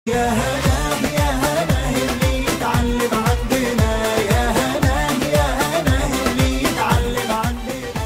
يا هناه يا هناه اللي يتعلم عندنا يا هناه يا هناه اللي يتعلم عندنا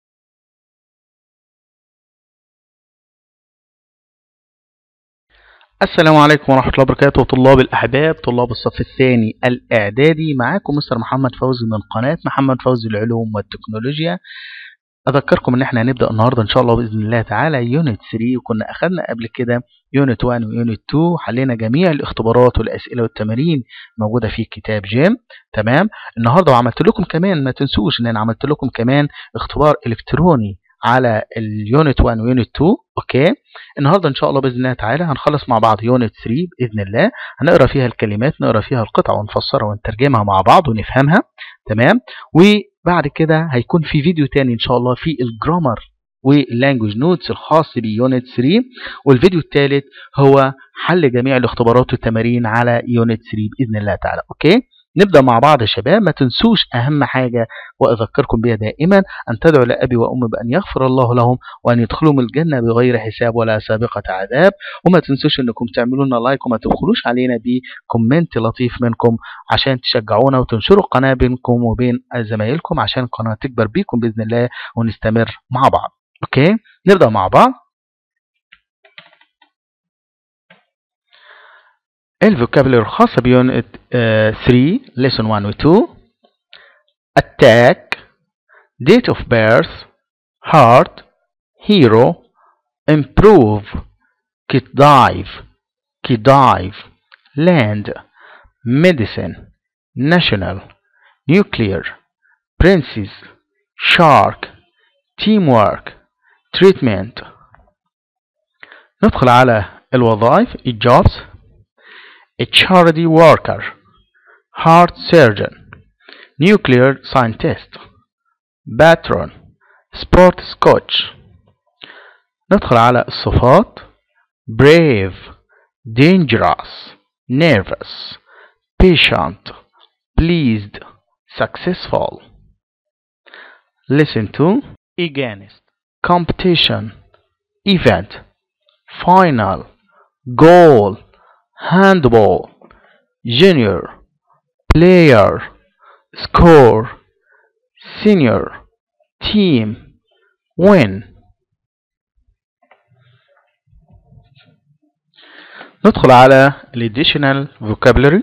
السلام عليكم ورحمة الله وبركاته طلاب الأحباب طلاب الصف الثاني الإعدادي معاكم مستر محمد فوزي من قناة محمد فوزي العلوم والتكنولوجيا أذكركم إن إحنا هنبدأ النهاردة إن شاء الله بإذن الله تعالى يونت 3 وكنا أخذنا قبل كده يونت 1 ويونت 2 حلينا جميع الاختبارات والأسئلة والتمارين موجودة في كتاب جيم تمام النهاردة وعملت لكم كمان ما تنسوش إن أنا عملت لكم كمان اختبار إلكتروني على اليونت 1 ويونت 2 اوكي النهارده ان شاء الله باذن الله تعالى هنخلص مع بعض يونت 3 باذن الله هنقرا فيها الكلمات نقرا فيها القطع ونفسرها ونترجمها مع بعض ونفهمها تمام وبعد كده هيكون في فيديو تاني ان شاء الله في الجرامر واللانجوج نوتس الخاص بيونت 3 والفيديو الثالث هو حل جميع الاختبارات والتمارين على يونت 3 باذن الله تعالى اوكي نبدا مع بعض يا شباب ما تنسوش اهم حاجه واذكركم بها دائما ان تدعوا لابي وامي بان يغفر الله لهم وان يدخلهم الجنه بغير حساب ولا سابقه عذاب وما تنسوش انكم تعملوا لنا لايك وما تبخلوش علينا بكومنت لطيف منكم عشان تشجعونا وتنشروا القناه بينكم وبين زمايلكم عشان القناه تكبر بيكم باذن الله ونستمر مع بعض اوكي نبدا مع بعض الفوكابلري الخاصة بيونت 3 lesson 1 و 2 attack date of birth heart hero improve kit dive kit dive land medicine national nuclear princess shark teamwork treatment ندخل على الوظائف الجوبز a charity worker, heart surgeon, nuclear scientist, patron, sports coach. ندخل على الصفات brave, dangerous, nervous, patient, pleased, successful. Listen to against, competition, event, final, goal, handball, junior, player, score, senior, team, win. ندخل على الاديشنال vocabulary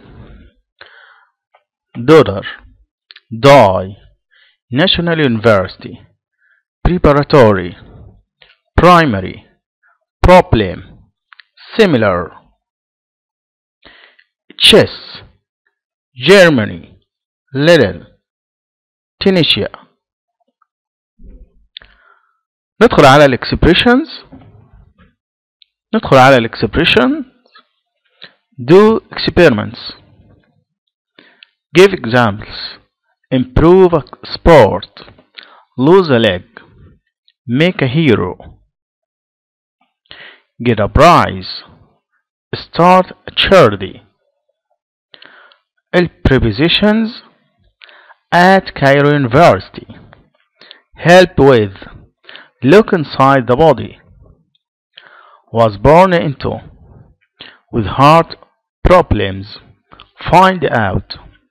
daughter die national university preparatory primary problem similar chess Germany little Tunisia ندخل على الاكسبريشنز ندخل على الاكسبريشن do experiments give examples improve a sport lose a leg make a hero get a prize start a charity prepositions at Cairo University help with look inside the body was born into with heart problems find out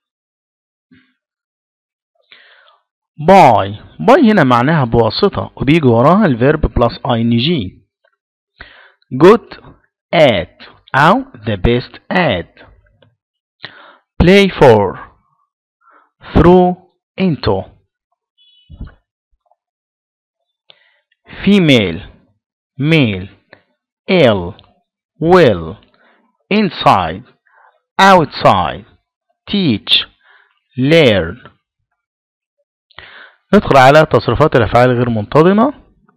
by by هنا معناها بواسطة وبيجي وراها الفيرب plus ing good at أو the best at play for through into female male ill will inside outside teach learn ندخل على تصريفات الأفعال غير منتظمة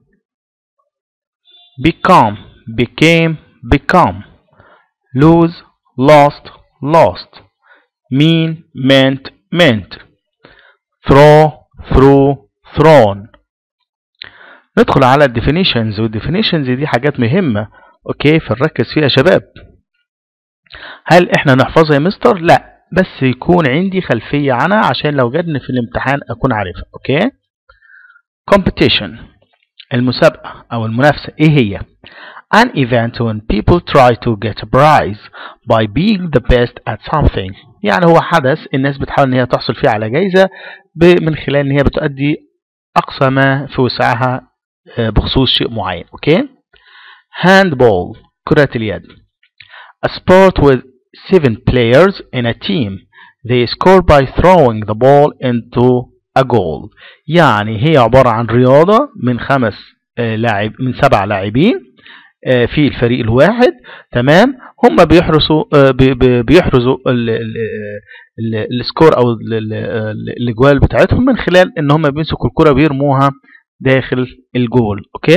become became become lose lost lost mean meant meant throw through thrown ندخل على الديفينيشنز والديفينيشنز دي حاجات مهمة اوكي فنركز فيها يا شباب هل احنا نحفظها يا مستر لا بس يكون عندي خلفية عنها عشان لو جاتني في الامتحان اكون عارفها اوكي competition المسابقة او المنافسة ايه هي an event when people try to get a prize by being the best at something يعني هو حدث الناس بتحاول ان هي تحصل فيه على جايزة ب- من خلال ان هي بتؤدي اقصى ما في وسعها آه، بخصوص شيء معين اوكي handball كرة اليد a sport with seven players in a team they score by throwing the ball into a goal يعني هي عبارة عن رياضة من خمس آه، لاعب من سبع لاعبين آه، في الفريق الواحد تمام هم بيحرسوا آه، بي- بي- بيحرزوا ال- ال- ال- السكور او ال- ال- ال- الاجوال بتاعتهم من خلال ان هم بيمسكوا الكرة بيرموها داخل الجول اوكي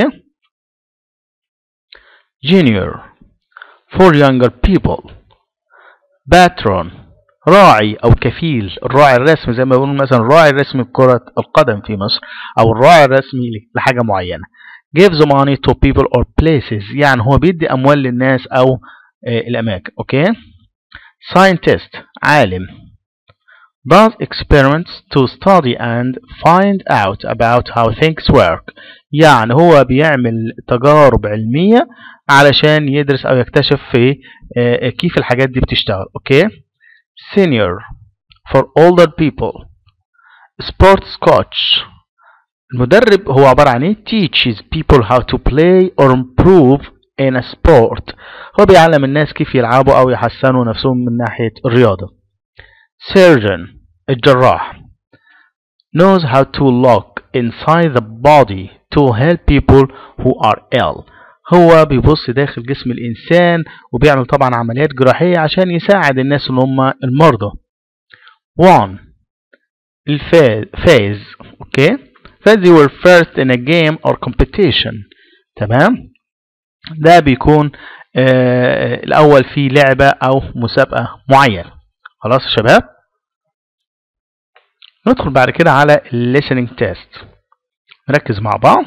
junior for younger people patron راعي او كفيل الراعي الرسمي زي ما بيقولوا مثلا الراعي الرسمي بكرة القدم في مصر او الراعي الرسمي لحاجة معينة gives money to people or places يعني هو بيدي اموال للناس او آه، الاماكن اوكي scientist عالم does experiments to study and find out about how things work يعني هو بيعمل تجارب علمية علشان يدرس او يكتشف في آه، كيف الحاجات دي بتشتغل اوكي senior for older people sports coach المدرب هو عبارة عن ايه teaches people how to play or improve in a sport هو بيعلم الناس كيف يلعبوا او يحسنوا نفسهم من ناحية الرياضة surgeon الجراح knows how to look inside the body to help people who are ill هو بيبص داخل جسم الإنسان وبيعمل طبعا عمليات جراحية عشان يساعد الناس اللي هم المرضى 1 الفاز اوكي فاز you were first in a game or competition تمام ده بيكون آه الأول في لعبة أو مسابقة معينة خلاص يا شباب ندخل بعد كده على listening test نركز مع بعض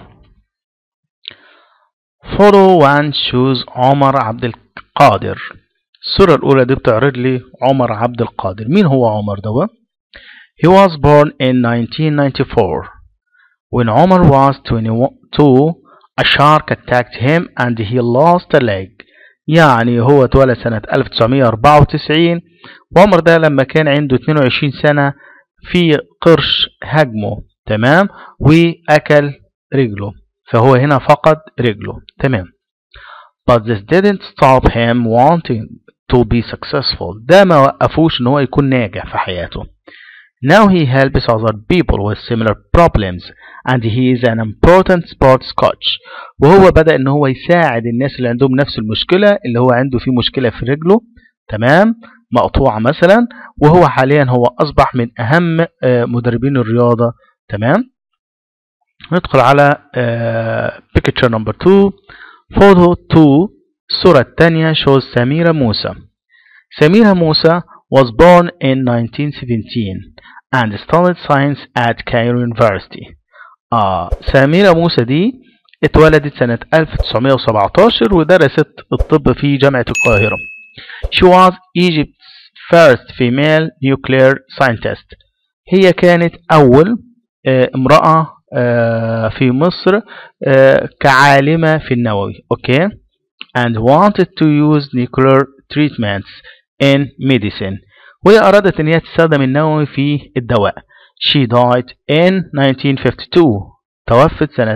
photo one shows عمر عبد القادر الصورة الأولى دي بتعرض لي عمر عبد القادر مين هو عمر ده He was born in 1994 When Omar was 22 a shark attacked him and he lost a leg يعني هو اتولد سنة 1994 وعمر ده لما كان عنده 22 سنة في قرش هجمه تمام وأكل رجله فهو هنا فقد رجله تمام but this didn't stop him wanting to be successful ده ما وقفوش ان هو يكون ناجح في حياته now he helps other people with similar problems and he is an important sports coach وهو بدأ ان هو يساعد الناس اللي عندهم نفس المشكلة اللي هو عنده في مشكلة في رجله تمام مقطوعة مثلا وهو حاليا هو أصبح من أهم آه، مدربين الرياضة تمام ندخل على آه، picture number 2 photo 2 الصورة الثانية shows سميرة موسى سميرة موسى was born in 1917 and studied science at Cairo University آه سميرة موسى دي اتولدت سنة 1917 ودرست الطب في جامعة القاهرة She was Egypt's first female nuclear scientist هي كانت أول آه، امرأة آه، في مصر آه، كعالمة في النووي أوكي and wanted to use nuclear treatments in medicine وهي أرادت أن هي تستخدم النووي في الدواء she died in 1952 توفت سنة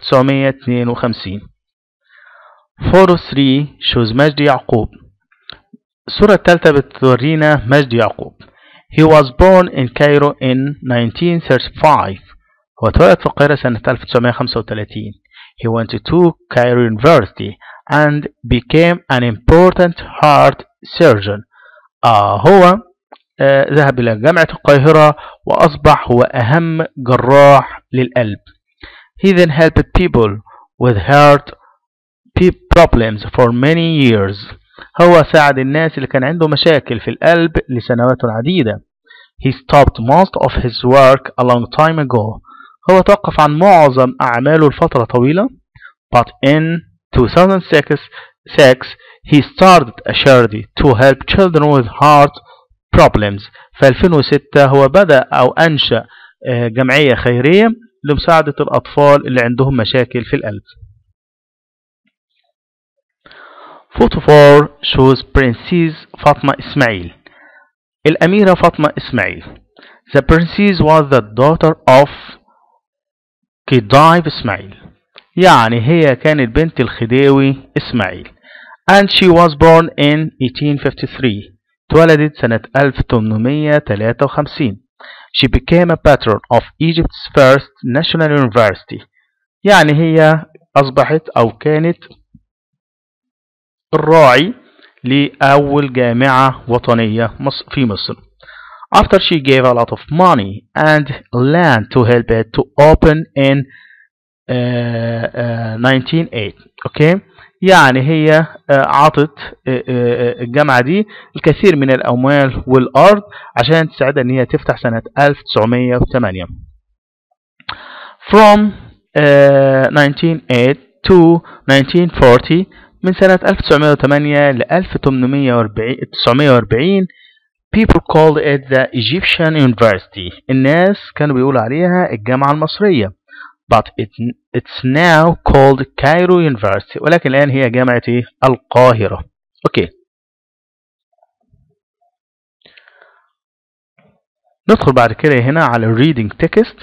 1952 photo 3 shows مجدي يعقوب الصورة الثالثة بتورينا مجدي يعقوب he was born in Cairo in 1935 هو اتولد في القاهرة سنة 1935 he went to Cairo University and became an important heart surgeon آه هو آه ذهب إلى جامعة القاهرة وأصبح هو أهم جراح للقلب he then helped people with heart problems for many years هو ساعد الناس اللي كان عنده مشاكل في القلب لسنوات عديدة he stopped most of his work a long time ago هو توقف عن معظم أعماله لفترة طويلة but in 2006 he started a charity to help children with heart problems في 2006 هو بدأ أو أنشأ آه، جمعية خيرية لمساعدة الأطفال اللي عندهم مشاكل في القلب Photo 4 shows Princess Fatma Ismail الأميرة فاطمة إسماعيل The princess was the daughter of Khedive Ismail يعني هي كانت بنت الخديوي إسماعيل and she was born in 1853 اتولدت سنة 1853 She became a patron of Egypt's first national university يعني هي أصبحت أو كانت الراعي لأول جامعة وطنية مص- في مصر after she gave a lot of money and land to help it to open in uh, uh, 1908 اوكي يعني هي آه، عطت آه، آه، الجامعة دي الكثير من الأموال والأرض عشان تساعدها إن هي تفتح سنة 1908 from uh, 1908 to 1940 من سنة 1908 ل 1840 people called it the Egyptian University الناس كانوا بيقولوا عليها الجامعة المصرية but it, it's now called Cairo University ولكن الآن هي جامعة إيه؟ القاهرة أوكي ندخل بعد كده هنا على reading text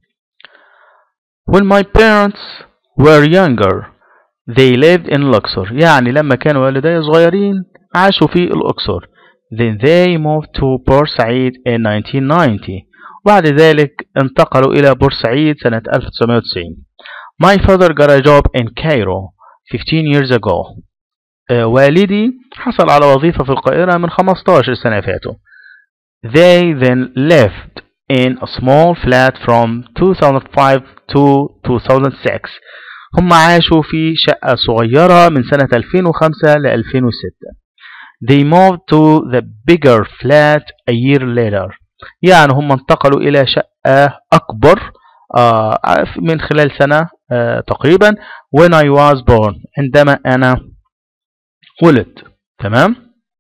When my parents were younger they lived in Luxor يعني لما كانوا والدي صغيرين عاشوا في الأقصر then they moved to بورسعيد in 1990 بعد ذلك انتقلوا إلى بورسعيد سنة 1990 My father got a job in Cairo 15 years ago آه، والدي حصل على وظيفة في القاهرة من 15 سنة فاتوا They then lived in a small flat from 2005 to 2006 هم عاشوا في شقة صغيرة من سنة 2005 ل 2006 They moved to the bigger flat a year later يعني هم انتقلوا إلى شقة أكبر آه، من خلال سنة آه، تقريبا when I was born عندما أنا ولدت تمام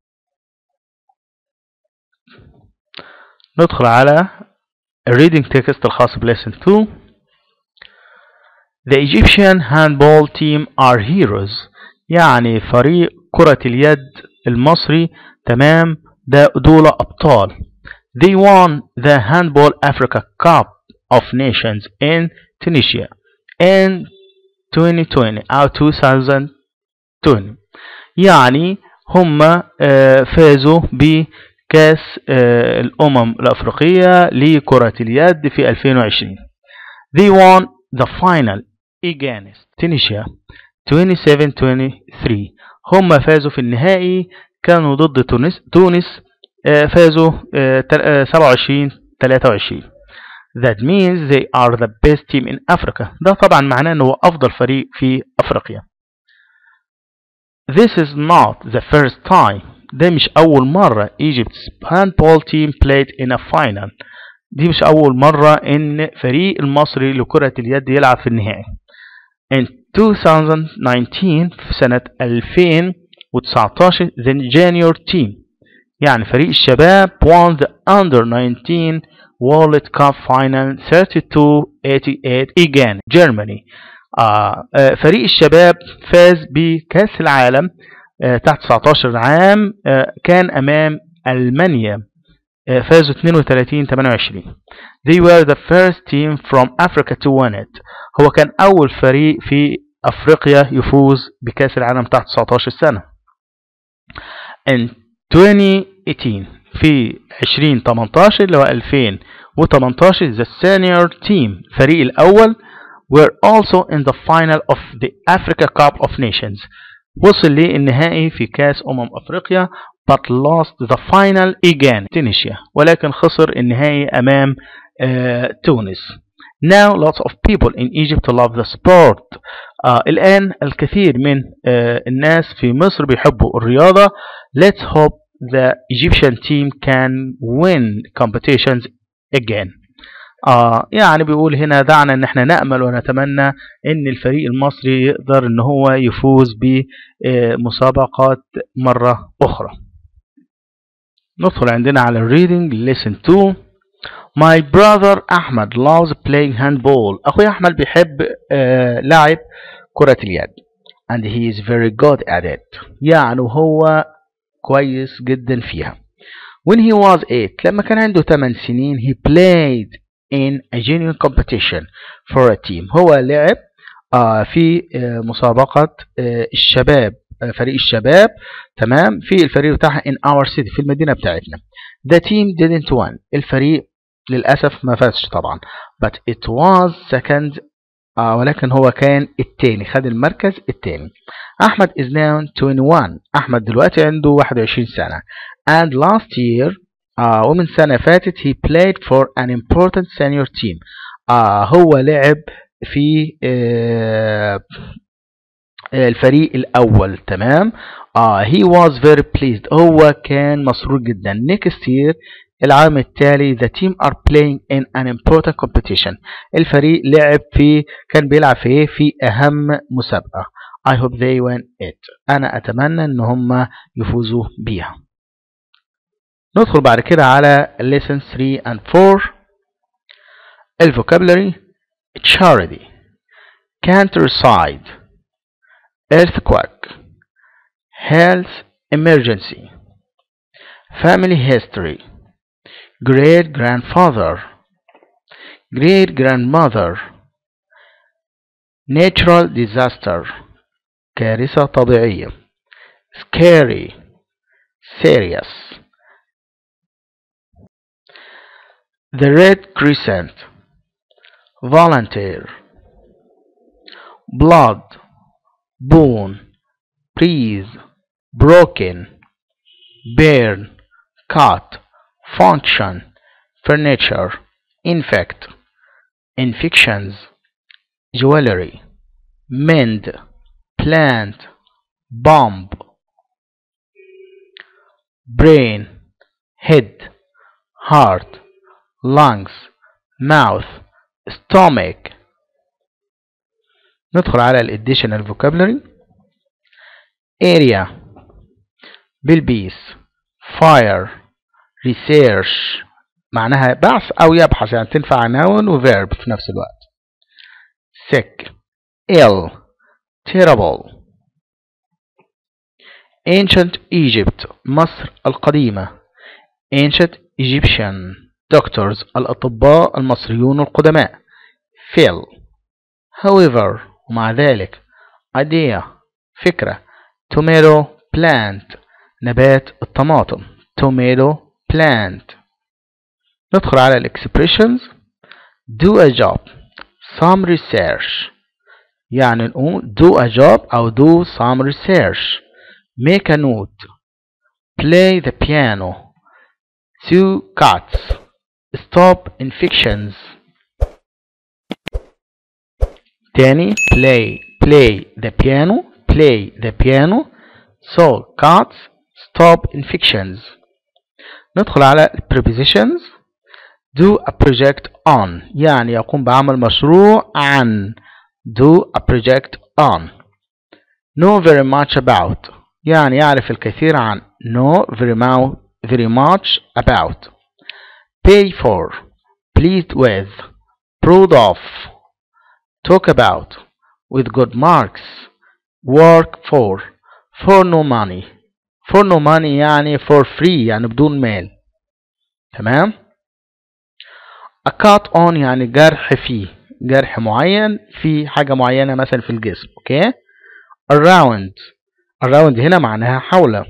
ندخل على الريدنج تكست الخاص بليسن 2 The Egyptian handball team are heroes يعني فريق كرة اليد المصري تمام ده دول أبطال They won the Handball Africa Cup of Nations in Tunisia in 2020 أو 2020 يعني هم آه، فازوا بكأس آه، الأمم الأفريقية لكرة اليد في 2020 They won the final against Tunisia 27-23 هم فازوا في النهائي كانوا ضد تونس تونس آه، فازوا آه، تل- آه، 27 23 That means they are the best team in Africa ده طبعا معناه انه هو افضل فريق في افريقيا This is not the first time ده مش اول مرة Egypt's handball team played in a final دي مش اول مرة ان فريق المصري لكرة اليد يلعب في النهائي In 2019 في سنة 2019 the junior team يعني فريق الشباب won the under 19 World Cup final 32-88 again Germany آه آه، فريق الشباب فاز بكأس العالم آه تحت 19 عام آه كان أمام ألمانيا آه فازوا 32 28 They were the first team from Africa to win it هو كان أول فريق في أفريقيا يفوز بكأس العالم تحت 19 سنة In 2018 في 2018 اللي هو 2018 the senior team الفريق الأول were also in the final of the Africa Cup of Nations وصل للنهائي في كأس أمم أفريقيا but lost the final again تونسيا ولكن خسر النهائي أمام آه تونس Now lots of people in Egypt love the sport آه الآن الكثير من آه الناس في مصر بيحبوا الرياضة Let's hope the Egyptian team can win competitions again آه يعني بيقول هنا دعنا ان احنا نأمل ونتمنى ان الفريق المصري يقدر ان هو يفوز بمسابقات مرة اخرى ندخل عندنا على الريدنج listen to My brother أحمد loves playing handball أخوي أحمد بيحب آه لعب كرة اليد and he is very good at it يعني هو كويس جدا فيها when he was 8 لما كان عنده 8 سنين he played in a junior competition for a team هو لعب آه في آه مسابقة آه الشباب آه فريق الشباب تمام في الفريق بتاعها in our city في المدينة بتاعتنا the team didn't win الفريق للأسف ما فازش طبعا but it was second آه ولكن هو كان التاني خد المركز التاني أحمد is now 21 أحمد دلوقتي عنده 21 سنة and last year آه ومن سنة فاتت he played for an important senior team آه هو لعب في آه الفريق الأول تمام آه he was very pleased هو كان مسرور جدا next year العام التالي the team are playing in an important competition الفريق لعب في كان بيلعب في ايه في أهم مسابقة I hope they win it أنا أتمنى إن هم يفوزوا بيها ندخل بعد كده على lesson 3 and 4 الفوكابلري charity countryside earthquake health emergency family history great grandfather great grandmother natural disaster كارثة طبيعية scary serious the red crescent volunteer blood bone breathe broken burn cut function furniture infect infections jewelry mend plant bomb brain head heart lungs mouth stomach ندخل على الاديشنال vocabulary area بالبيس fire research معناها بحث أو يبحث يعني تنفع noun و verb في نفس الوقت sick ill terrible ancient Egypt مصر القديمة ancient Egyptian doctors الأطباء المصريون القدماء fill however ومع ذلك idea فكرة tomato plant نبات الطماطم tomato plant ندخل على الاكسبريشنز do a job some research يعني نقول do a job أو do some research make a note play the piano sew cuts stop infections تاني play play the piano play the piano sew cuts stop infections ندخل على prepositions do a project on يعني يقوم بعمل مشروع عن do a project on know very much about يعني يعرف الكثير عن know very, mu very much about pay for pleased with proud of talk about with good marks work for for no money for no money يعني for free يعني بدون مال تمام a cut on يعني جرح فيه جرح معين في حاجة معينة مثلا في الجسم اوكي around around هنا معناها حول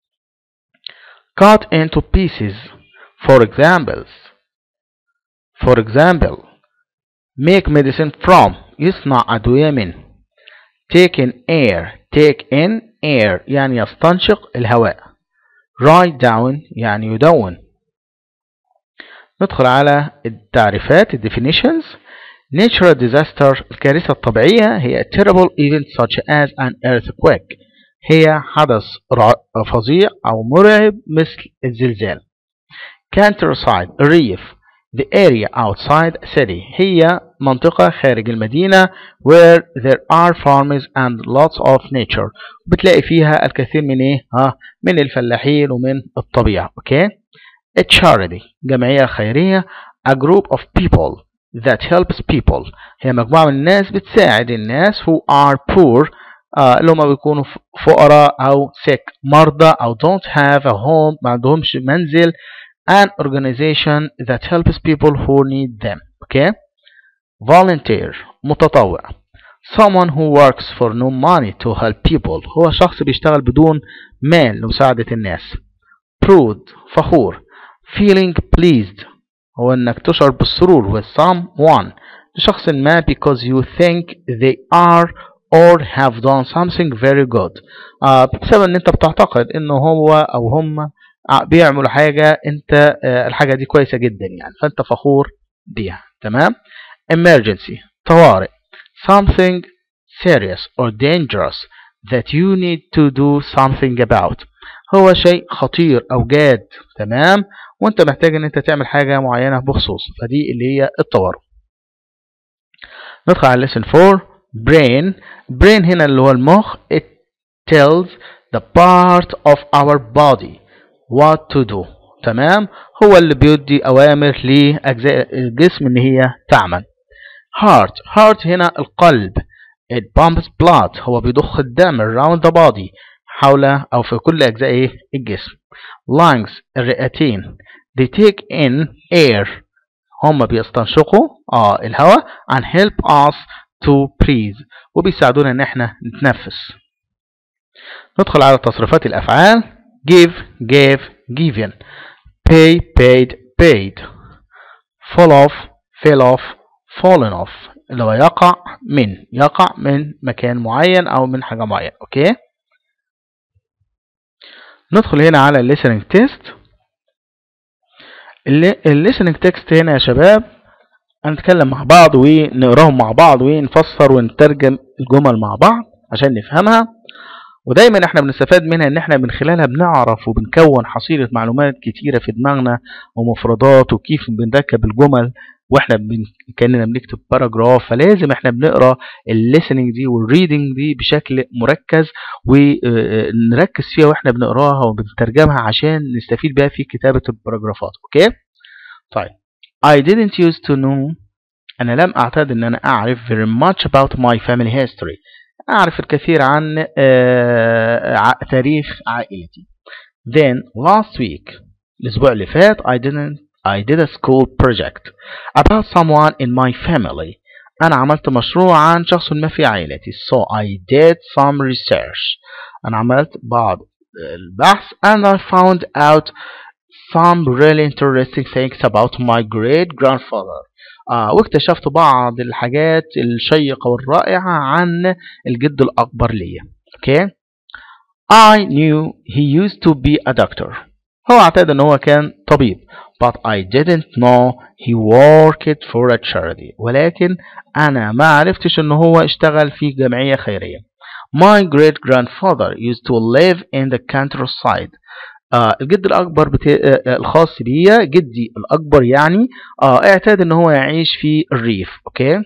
cut into pieces for examples for example make medicine from يصنع أدوية من take in air take in air يعني يستنشق الهواء write down يعني يدون ندخل على التعريفات definitions natural disaster الكارثة الطبيعية هي a terrible event such as an earthquake هي حدث فظيع أو مرعب مثل الزلزال countryside الريف the area outside a city هي منطقة خارج المدينة where there are farms and lots of nature بتلاقي فيها الكثير من ايه ها من الفلاحين ومن الطبيعة اوكي a charity جمعية خيرية a group of people that helps people هي مجموعة من الناس بتساعد الناس who are poor آه اللي هم بيكونوا ف- فقراء أو sick مرضى أو don't have a home ما عندهمش منزل an organization that helps people who need them okay volunteer متطوع someone who works for no money to help people هو شخص بيشتغل بدون مال لمساعدة الناس proud فخور feeling pleased هو انك تشعر بالسرور with someone لشخص ما because you think they are or have done something very good آه بسبب ان انت بتعتقد انه هو او هم ع- بيعملوا حاجة انت آه الحاجة دي كويسة جدا يعني فانت فخور بيها تمام emergency طوارئ something serious or dangerous that you need to do something about هو شيء خطير او جاد تمام وانت محتاج ان انت تعمل حاجة معينة بخصوص فدي اللي هي الطوارئ ندخل على lesson 4 brain brain هنا اللي هو المخ it tells the part of our body what to do تمام هو اللي بيدي اوامر لاجزاء الجسم ان هي تعمل heart heart هنا القلب it pumps blood هو بيضخ الدم around the body حول او في كل اجزاء إيه؟ الجسم lungs الرئتين they take in air هم بيستنشقوا اه الهواء and help us to breathe وبيساعدونا ان احنا نتنفس ندخل على تصريفات الافعال give gave given pay paid paid fall off fell off fallen off اللي هو يقع من يقع من مكان معين او من حاجة معينة اوكي ندخل هنا على ال listening test ال listening text هنا يا شباب هنتكلم مع بعض ونقراهم مع بعض ونفسر ونترجم الجمل مع بعض عشان نفهمها ودايما احنا بنستفاد منها ان احنا من خلالها بنعرف وبنكون حصيلة معلومات كتيرة في دماغنا ومفردات وكيف بنركب الجمل واحنا بن... كاننا بنكتب باراجراف فلازم احنا بنقرا الليسننج دي والريدنج دي بشكل مركز ونركز فيها واحنا بنقراها وبنترجمها عشان نستفيد بيها في كتابة الباراجرافات اوكي طيب I didn't used to know أنا لم أعتاد أن أنا أعرف very much about my family history أعرف الكثير عن آه تاريخ عائلتي then last week الأسبوع اللي فات I didn't I did a school project about someone in my family أنا عملت مشروع عن شخص ما في عائلتي so I did some research أنا عملت بعض البحث and I found out some really interesting things about my great grandfather آه واكتشفت بعض الحاجات الشيقة والرائعة عن الجد الأكبر ليا okay I knew he used to be a doctor هو اعتاد ان هو كان طبيب but I didn't know he worked for a charity ولكن انا ما عرفتش ان هو اشتغل في جمعية خيرية my great grandfather used to live in the countryside آه الجد الأكبر بتا... آه الخاص بيا جدي الأكبر يعني آه اعتاد إن هو يعيش في الريف أوكي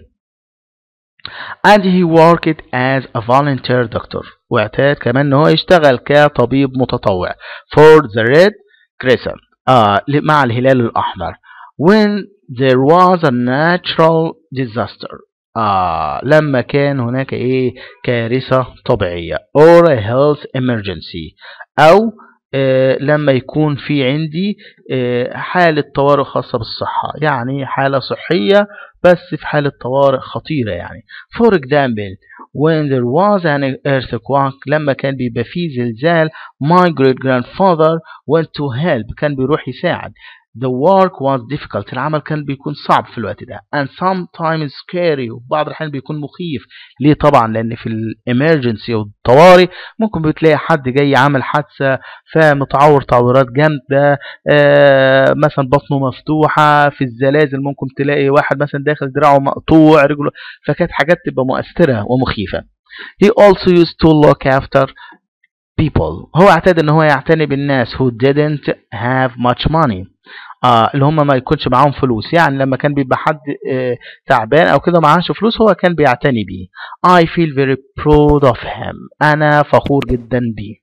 and he worked as a volunteer doctor واعتاد كمان إن هو يشتغل كطبيب متطوع for the red crescent آه مع الهلال الأحمر when there was a natural disaster آه لما كان هناك إيه كارثة طبيعية or a health emergency أو آه لما يكون في عندي آه حالة طوارئ خاصة بالصحة يعني حالة صحية بس في حالة طوارئ خطيرة يعني for example when there was an earthquake لما كان بيبقى فيه زلزال my great grandfather went to help كان بيروح يساعد the work was difficult العمل كان بيكون صعب في الوقت ده and sometimes scary وبعض الأحيان بيكون مخيف ليه طبعا لأن في الامرجنسي والطوارئ ممكن بتلاقي حد جاي عمل حادثة فمتعور تعويرات جامدة آه مثلا بطنه مفتوحة في الزلازل ممكن تلاقي واحد مثلا داخل دراعه مقطوع رجله فكانت حاجات تبقى مؤثرة ومخيفة he also used to look after people هو اعتاد ان هو يعتني بالناس who didn't have much money آه اللي هم ما يكونش معاهم فلوس يعني لما كان بيبقى حد آه تعبان او كده معاش فلوس هو كان بيعتني بيه I feel very proud of him انا فخور جدا بيه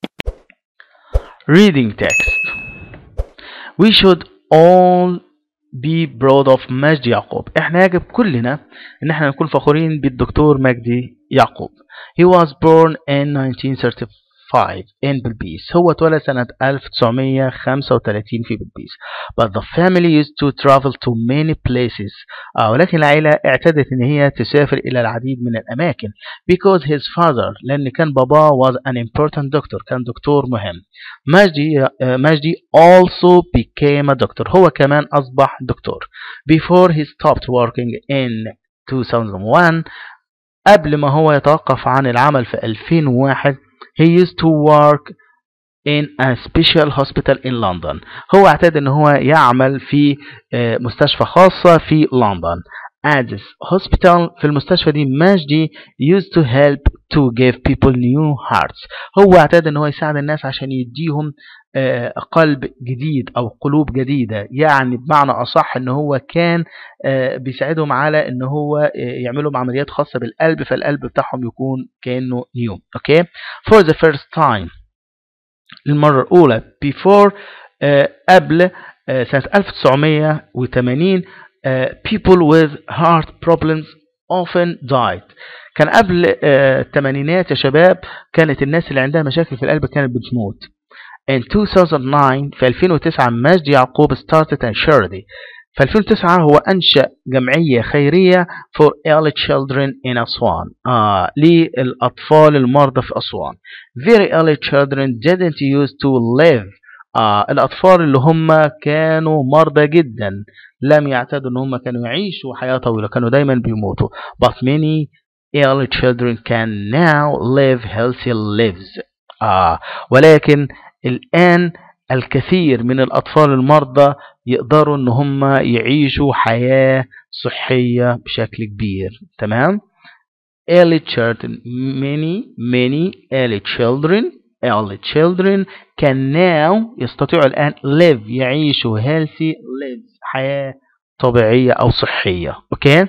reading text we should all be proud of مجدي يعقوب احنا يجب كلنا ان احنا نكون فخورين بالدكتور مجدي يعقوب he was born in 1935 in بلبيس هو اتولد سنة 1935 في بلبيس but the family used to travel to many places آه ولكن العائلة اعتادت ان هي تسافر الى العديد من الاماكن because his father لان كان باباه was an important doctor كان دكتور مهم مجدي آه، مجدي also became a doctor هو كمان اصبح دكتور before he stopped working in 2001 قبل ما هو يتوقف عن العمل في 2001 he used to work in a special hospital in London هو اعتاد ان هو يعمل في آه، مستشفى خاصة في لندن at this hospital في المستشفى دي مجدي used to help to give people new hearts هو اعتاد ان هو يساعد الناس عشان يديهم آه، قلب جديد او قلوب جديدة يعني بمعنى اصح ان هو كان آه، بيساعدهم على ان هو آه، يعملوا عمليات خاصة بالقلب فالقلب بتاعهم يكون كأنه نيو اوكي for the first time المرة الأولى before آه، قبل آه، سنة 1980 آه، people with heart problems often died كان قبل آه، الثمانينات يا شباب كانت الناس اللي عندها مشاكل في القلب كانت بتموت in 2009 في 2009 مجدي يعقوب started a charity في 2009 هو أنشأ جمعية خيرية for ill children in أسوان آه للأطفال المرضى في أسوان very ill children didn't used to live آه الأطفال اللي هم كانوا مرضى جدا لم يعتادوا ان هم كانوا يعيشوا حياة طويلة كانوا دايما بيموتوا but many ill children can now live healthy lives آه ولكن الآن الكثير من الأطفال المرضى يقدروا ان هم يعيشوا حياة صحية بشكل كبير تمام early children many many early children early children can now يستطيعوا الآن live يعيشوا healthy lives حياة طبيعية أو صحية أوكي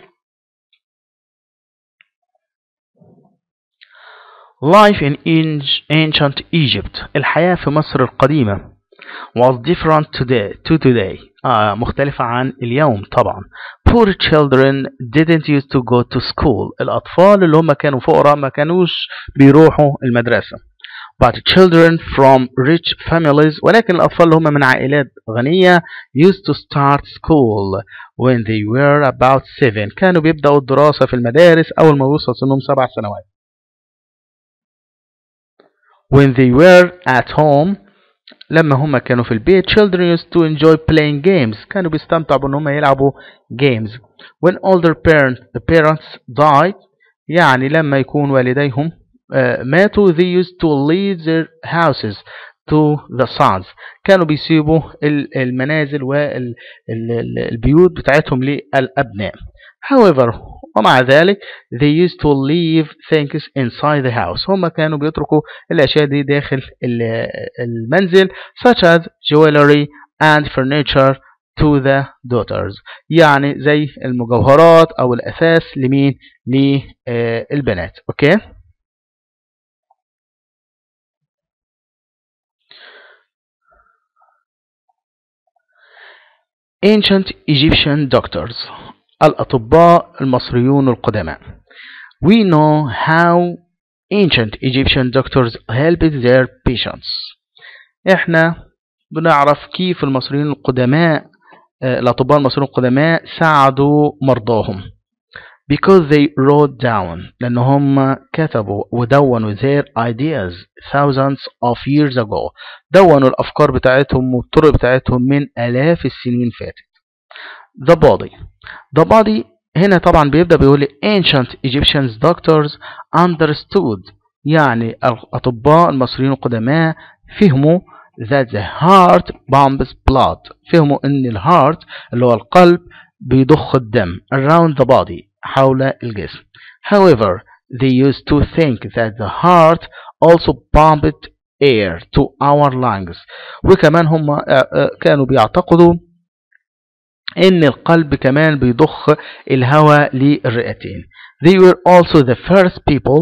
Life in an- ancient Egypt الحياة في مصر القديمة was different today to today آه مختلفة عن اليوم طبعا poor children didn't used to go to school الأطفال اللي هم كانوا فقراء ما كانوش بيروحوا المدرسة but children from rich families ولكن الأطفال اللي هم من عائلات غنية used to start school when they were about seven كانوا بيبدأوا الدراسة في المدارس أول ما يوصل سنهم سبع سنوات when they were at home لما هم كانوا في البيت children used to enjoy playing games كانوا بيستمتعوا بان هم يلعبوا games when older parents, parents died يعني لما يكون والديهم آه، ماتوا they used to leave their houses to the sons كانوا بيسيبوا ال- المنازل والبيوت بتاعتهم للأبناء however ومع ذلك they used to leave things inside the house هم كانوا بيتركوا الأشياء دي داخل ال- المنزل such as jewelry and furniture to the daughters يعني زي المجوهرات أو الأثاث لمين للبنات أوكي ancient Egyptian doctors الأطباء المصريون القدماء we know how ancient Egyptian doctors helped their patients احنا بنعرف كيف المصريين القدماء آه، الأطباء المصريين القدماء ساعدوا مرضاهم because they wrote down لأن هم كتبوا ودونوا their ideas thousands of years ago دونوا الأفكار بتاعتهم والطرق بتاعتهم من آلاف السنين فاتت the body the body هنا طبعا بيبدأ بيقول لي ancient Egyptians doctors understood يعني الأطباء المصريين القدماء فهموا that the heart pumps blood فهموا ان الهارت اللي هو القلب بيضخ الدم around the body حول الجسم however they used to think that the heart also pumped air to our lungs وكمان هم آه، آه، كانوا بيعتقدوا ان القلب كمان بيضخ الهواء للرئتين they were also the first people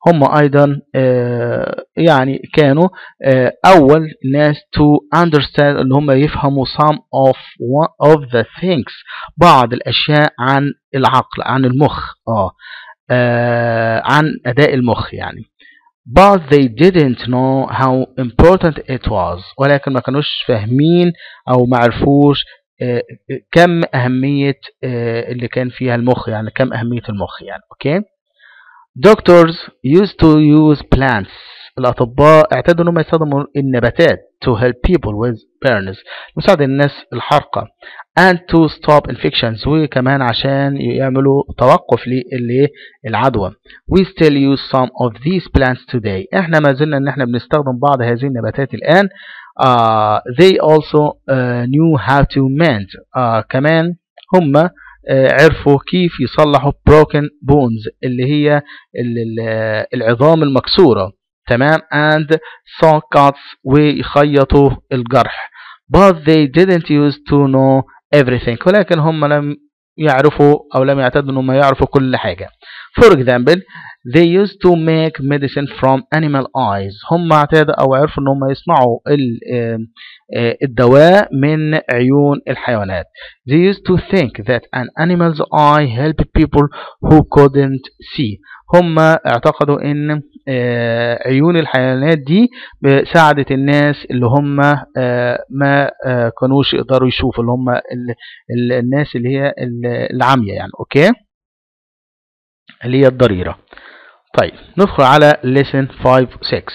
هم أيضا آه، يعني كانوا آه، أول ناس to understand اللي هم يفهموا some of one of the things بعض الأشياء عن العقل عن المخ آه آه، عن أداء المخ يعني but they didn't know how important it was ولكن ما كانوش فاهمين أو ما عرفوش آه، كم أهمية آه، اللي كان فيها المخ يعني كم أهمية المخ يعني أوكي Doctors used to use plants الأطباء اعتادوا أنهم يستخدموا النباتات to help people with burns مساعد الناس الحرقة and to stop infections وكمان عشان يعملوا توقف للعدوى we still use some of these plants today احنا ما زلنا ان احنا بنستخدم بعض هذه النباتات الآن uh, they also uh, knew how to mend uh, كمان هم آه، عرفوا كيف يصلحوا broken bones اللي هي ال- ال- العظام المكسورة تمام and saw cuts ويخيطوا الجرح but they didn't use to know everything ولكن هم لم يعرفوا أو لم يعتادوا أنهم يعرفوا كل حاجة for example they used to make medicine from animal eyes هم اعتادوا أو عرفوا أنهم يصنعوا ال- آه، آه، الدواء من عيون الحيوانات They used to think that an animal's eye helped people who couldn't see. هم اعتقدوا ان آه، عيون الحيوانات دي ساعدت الناس اللي هم آه، ما آه، كانوش يقدروا يشوفوا اللي هم ال- ال- الناس اللي هي ال- العامية يعني اوكي اللي هي الضريرة طيب ندخل على lesson 5 6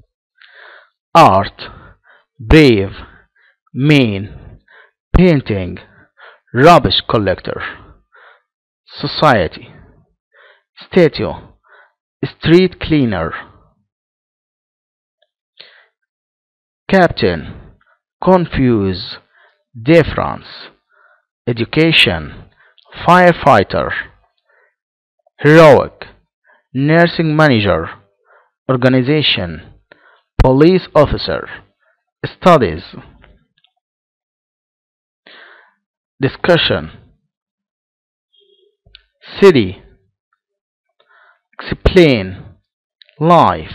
art brave mean painting rubbish collector society statue street cleaner captain confuse difference education firefighter heroic nursing manager organization police officer studies discussion city explain life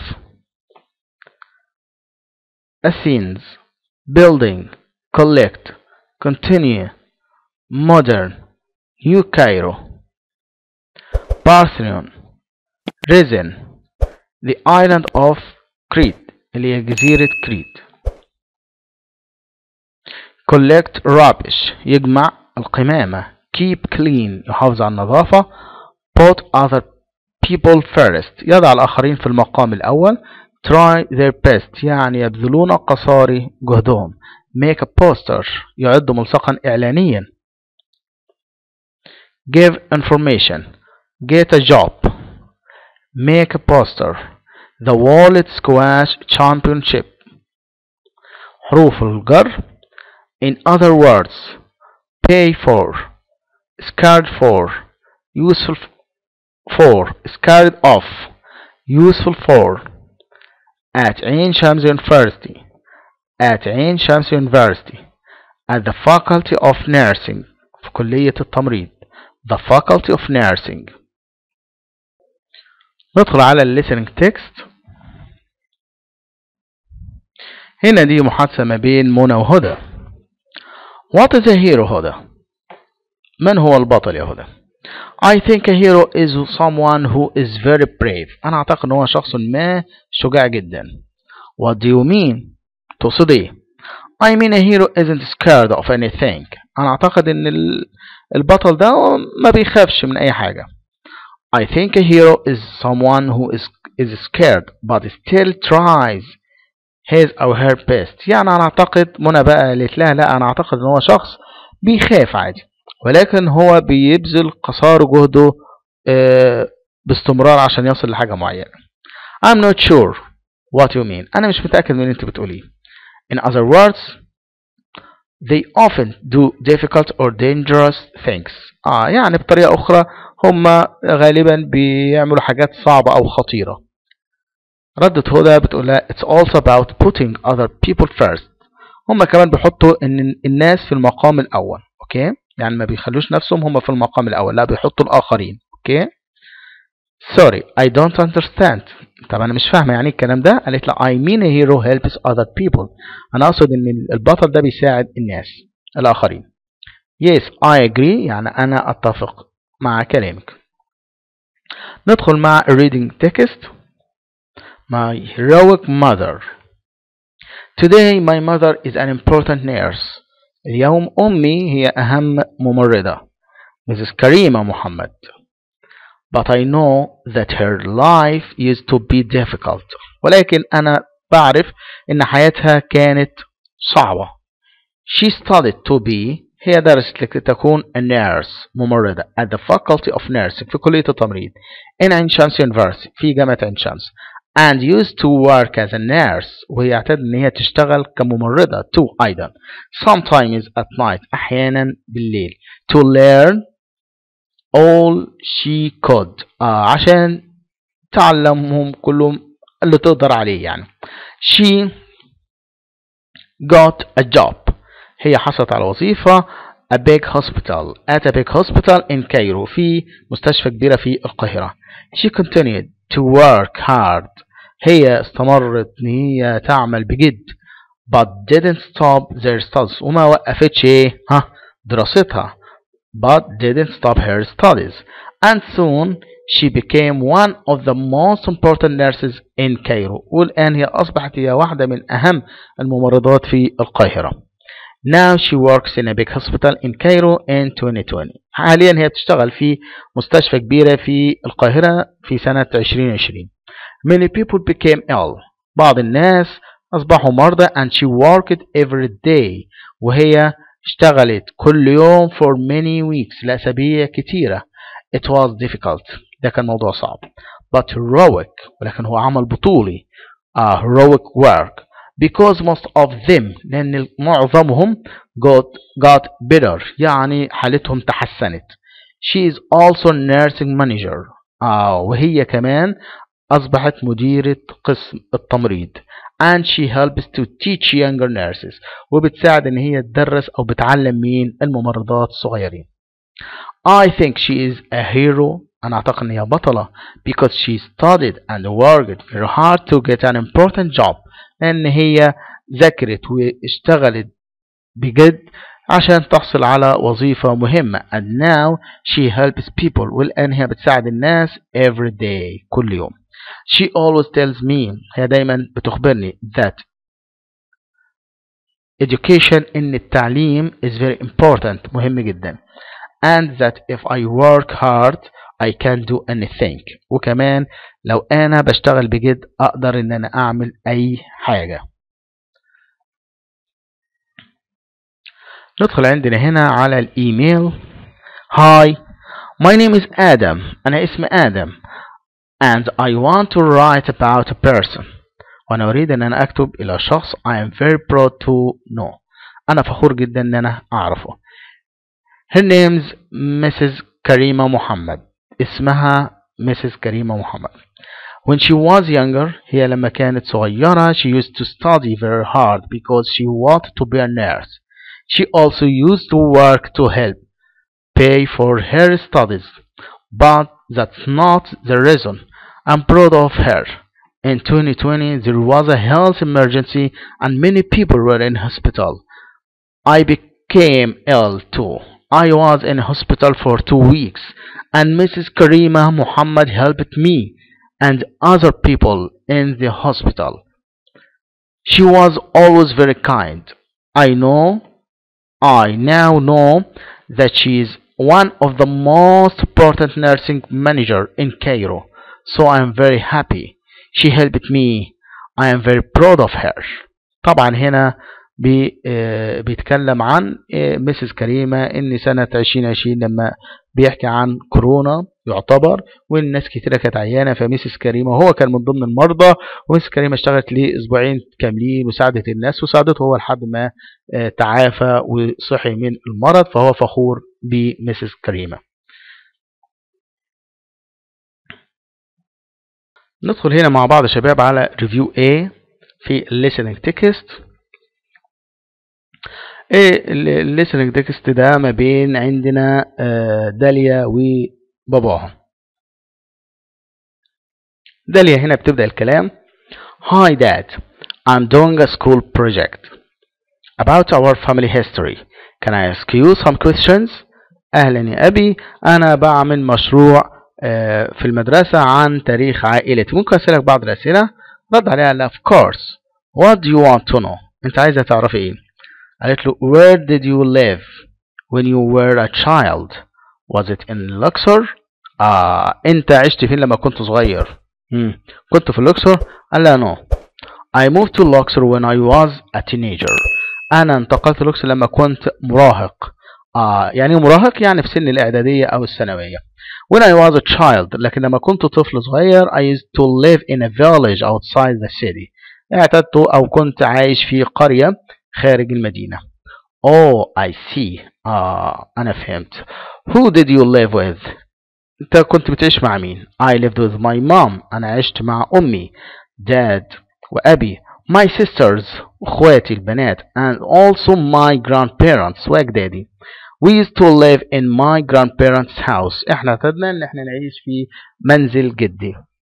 Athens building collect continue modern New Cairo Parthenon resin the island of Crete اللي هي جزيرة كريت collect rubbish يجمع القمامة keep clean يحافظ على النظافة put other people first يضع الآخرين في المقام الأول try their best يعني يبذلون قصارى جهدهم make a poster يعد ملصقا إعلانيا give information get a job make a poster the World Squash Championship حروف الجر in other words pay for scared for useful for scared off useful for at Ain Shams University at Ain Shams University at the Faculty of Nursing في كلية التمريض the Faculty of Nursing ندخل على ال listening text هنا دي محادثة ما بين منى وهدى What is a hero هدى؟ من هو البطل يا هدى؟ I think a hero is someone who is very brave أنا أعتقد أن هو شخص ما شجاع جدا What do you mean؟ تقصد إيه؟ I mean a hero isn't scared of anything أنا أعتقد أن ال- البطل ده ما بيخافش من أي حاجة I think a hero is someone who is is scared but still tries his or her best يعني أنا أعتقد منى بقى قالت لها لا أنا أعتقد أن هو شخص بيخاف عادي ولكن هو بيبذل قصارى جهده آه، باستمرار عشان يصل لحاجة معينة I'm not sure what you mean أنا مش متأكد من اللي أنت بتقوليه In other words they often do difficult or dangerous things آه يعني بطريقة أخرى هم غالبا بيعملوا حاجات صعبة أو خطيرة ردت هدى بتقول لها it's also about putting other people first هم كمان بيحطوا ان الناس في المقام الاول اوكي يعني ما بيخلوش نفسهم هم في المقام الاول لا بيحطوا الاخرين اوكي sorry I don't understand طب انا مش فاهمه يعني إيه الكلام ده قالت له I mean a hero helps other people انا اقصد ان البطل ده بيساعد الناس الاخرين yes I agree يعني انا اتفق مع كلامك ندخل مع reading text my heroic mother today my mother is an important nurse اليوم أمي هي أهم ممرضة Mrs. كريمة محمد but I know that her life used to be difficult ولكن أنا بعرف إن حياتها كانت صعبة she studied to be هي درست لكي تكون a nurse ممرضة at the faculty of nursing في كلية التمريض in Ain Shams University في جامعة عين شمس and used to work as a nurse وهي اعتاد ان هي تشتغل كممرضة too ايضا sometimes at night احيانا بالليل to learn all she could آه عشان تعلمهم كلهم اللي تقدر عليه يعني she got a job هي حصلت على وظيفة a big hospital at a big hospital in Cairo في مستشفى كبيرة في القاهرة she continued to work hard هي استمرت ان هي تعمل بجد but didn't stop their studies وما وقفتش ايه ها دراستها but didn't stop her studies and soon she became one of the most important nurses in Cairo والآن هي أصبحت هي واحدة من أهم الممرضات في القاهرة Now she works in a big hospital in Cairo in 2020 حاليا هي بتشتغل في مستشفى كبيرة في القاهرة في سنة 2020 Many people became ill بعض الناس أصبحوا مرضى and she worked every day وهي اشتغلت كل يوم for many weeks لأسابيع كتيرة It was difficult ده كان موضوع صعب but heroic ولكن هو عمل بطولي uh, heroic work because most of them لأن معظمهم got, got better يعني حالتهم تحسنت she is also nursing manager آه وهي كمان أصبحت مديرة قسم التمريض and she helps to teach younger nurses وبتساعد إن هي تدرس أو بتعلم مين الممرضات الصغيرين I think she is a hero أنا أعتقد إن هي بطلة because she studied and worked very hard to get an important job لأن هي ذاكرت واشتغلت بجد عشان تحصل على وظيفة مهمة and now she helps people والآن هي بتساعد الناس every day كل يوم she always tells me هي دايما بتخبرني that education إن التعليم is very important مهم جدا and that if I work hard I can do anything وكمان لو أنا بشتغل بجد أقدر إن أنا أعمل أي حاجة ندخل عندنا هنا على الإيميل Hi my name is Adam أنا اسمي آدم and I want to write about a person وأنا أريد أن أنا أكتب إلى شخص I am very proud to know أنا فخور جدا أن أنا أعرفه Her name's Mrs. كريمة محمد اسمها Mrs. كريمة محمد When she was younger هي لما كانت صغيرة she used to study very hard because she wanted to be a nurse She also used to work to help pay for her studies but that's not the reason I'm proud of her In 2020 there was a health emergency and many people were in hospital I became ill too I was in hospital for two weeks and Mrs. Karima Muhammad helped me and other people in the hospital. She was always very kind. I know, I now know that she is one of the most important nursing manager in Cairo. So I am very happy. She helped me. I am very proud of her. طبعا هنا بي آه بيتكلم عن آه مسز كريمة ان سنة 2020 لما بيحكي عن كورونا يعتبر والناس كتيرة كانت عيانة فميسس كريمة هو كان من ضمن المرضى وميسس كريمة اشتغلت ليه اسبوعين كاملين وساعدت الناس وساعدته هو لحد ما آه تعافى وصحي من المرض فهو فخور بميسس كريمة ندخل هنا مع بعض يا شباب على ريفيو A في listening text ايه الليسننج تكست ده ما بين عندنا داليا وباباها داليا هنا بتبدأ الكلام Hi dad I'm doing a school project about our family history Can I ask you some questions أهلا يا أبي أنا بعمل مشروع آه، في المدرسة عن تاريخ عائلتي ممكن أسألك بعض الأسئلة رد عليها قال لها of course what do you want to know أنت عايزة تعرفي إيه قالت له where did you live when you were a child was it in Luxor آه أنت عشت فين لما كنت صغير مم. كنت في لوكسور قال لها no I moved to Luxor when I was a teenager أنا انتقلت لوكسور لما كنت مراهق آه يعني مراهق يعني في سن الإعدادية أو الثانوية when I was a child لكن لما كنت طفل صغير I used to live in a village outside the city اعتدت أو كنت عايش في قرية خارج المدينة Oh I see آه أنا فهمت Who did you live with أنت كنت بتعيش مع مين I lived with my mom أنا عشت مع أمي dad وأبي my sisters أخواتي البنات and also my grandparents وأجدادي We used to live in my grandparents' house. احنا اعتدنا ان احنا نعيش في منزل جدي.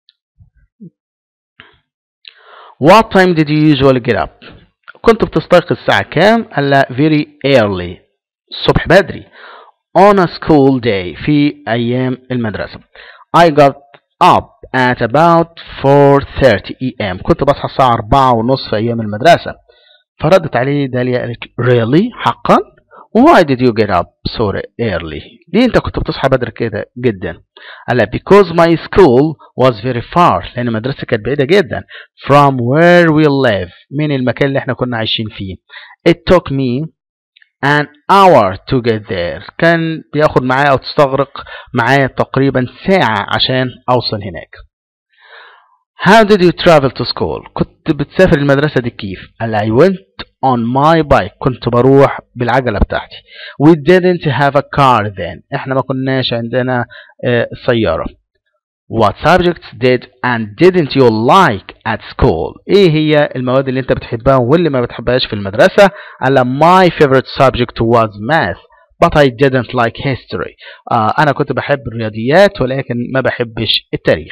What time did you usually get up? كنت بتستيقظ الساعة كام؟ قال لها very early. الصبح بدري. On a school day في أيام المدرسة. I got up at about 4:30 a.m. كنت بصحى الساعة 4 ونص في أيام المدرسة. فردت عليه داليا قالت really حقا؟ Why did you get up so early? ليه انت كنت بتصحى بدري كده جدا؟ قال لها because my school was very far لان مدرستي كانت بعيدة جدا from where we live من المكان اللي احنا كنا عايشين فيه. It took me an hour to get there. كان بياخد معايا او تستغرق معايا تقريبا ساعة عشان اوصل هناك. How did you travel to school? كنت بتسافر المدرسة دي كيف؟ قال I went on my bike كنت بروح بالعجلة بتاعتي we didn't have a car then احنا ما كناش عندنا آه، سيارة what subjects did and didn't you like at school ايه هي المواد اللي انت بتحبها واللي ما بتحبهاش في المدرسة قال my favorite subject was math but I didn't like history آه انا كنت بحب الرياضيات ولكن ما بحبش التاريخ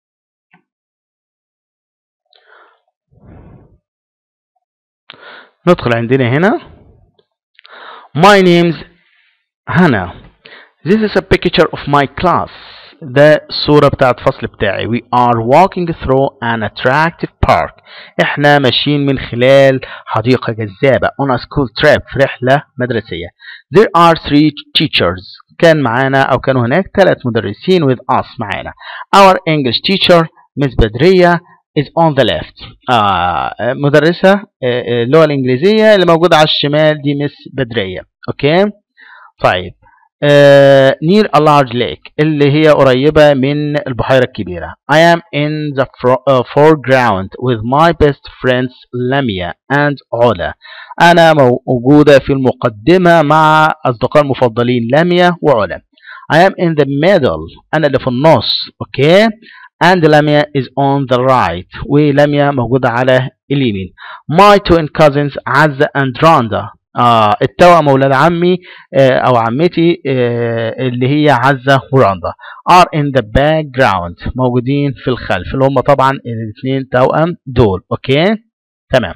ندخل عندنا هنا My name's Hannah This is a picture of my class ده الصورة بتاعت الفصل بتاعي We are walking through an attractive park احنا ماشيين من خلال حديقة جذابة on a school trip في رحلة مدرسية There are three teachers كان معانا أو كانوا هناك ثلاث مدرسين with us معانا Our English teacher Miss بدرية is on the left آه مدرسة آه، آه، اللغة الإنجليزية اللي موجودة على الشمال دي مس بدرية أوكي طيب آه near a large lake اللي هي قريبة من البحيرة الكبيرة I am in the fro- uh, foreground with my best friends Lamia and علا أنا موجودة في المقدمة مع أصدقاء المفضلين لاميا وعلا I am in the middle أنا اللي في النص أوكي and Lamia is on the right ولاميا موجودة على اليمين my twin cousins عزة and راندا آه التوأم أولاد عمي آه أو عمتي آه اللي هي عزة وراندا are in the background موجودين في الخلف اللي هم طبعا الاثنين توأم دول أوكي تمام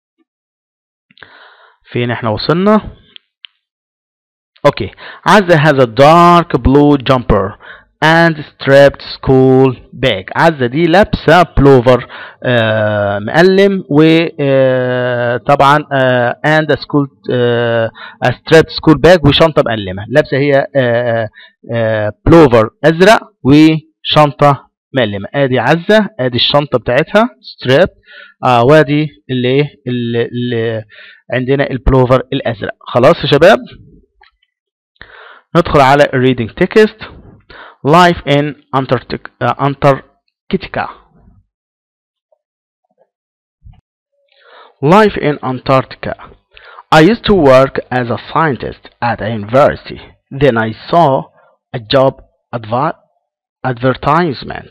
فين احنا وصلنا اوكي عزة has a dark blue jumper and strapped school bag عزة دي لابسة بلوفر آه مقلم وطبعا آه and a school آه a strapped school bag وشنطة مقلمة لابسة هي آه آه بلوفر أزرق وشنطة مقلمة ادي عزة ادي الشنطة بتاعتها ستريب آه وادي اللي ايه اللي, اللي عندنا البلوفر الازرق خلاص يا شباب ندخل على reading text life in Antarctic- uh, Antarctica life in Antarctica I used to work as a scientist at a university then I saw a job advi- advertisement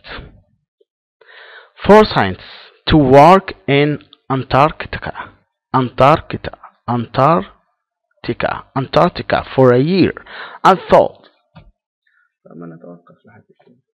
for scientists to work in Antarctica Antarctica Antarctica Antarctica for a year I thought طب ما نتوقف لحد كده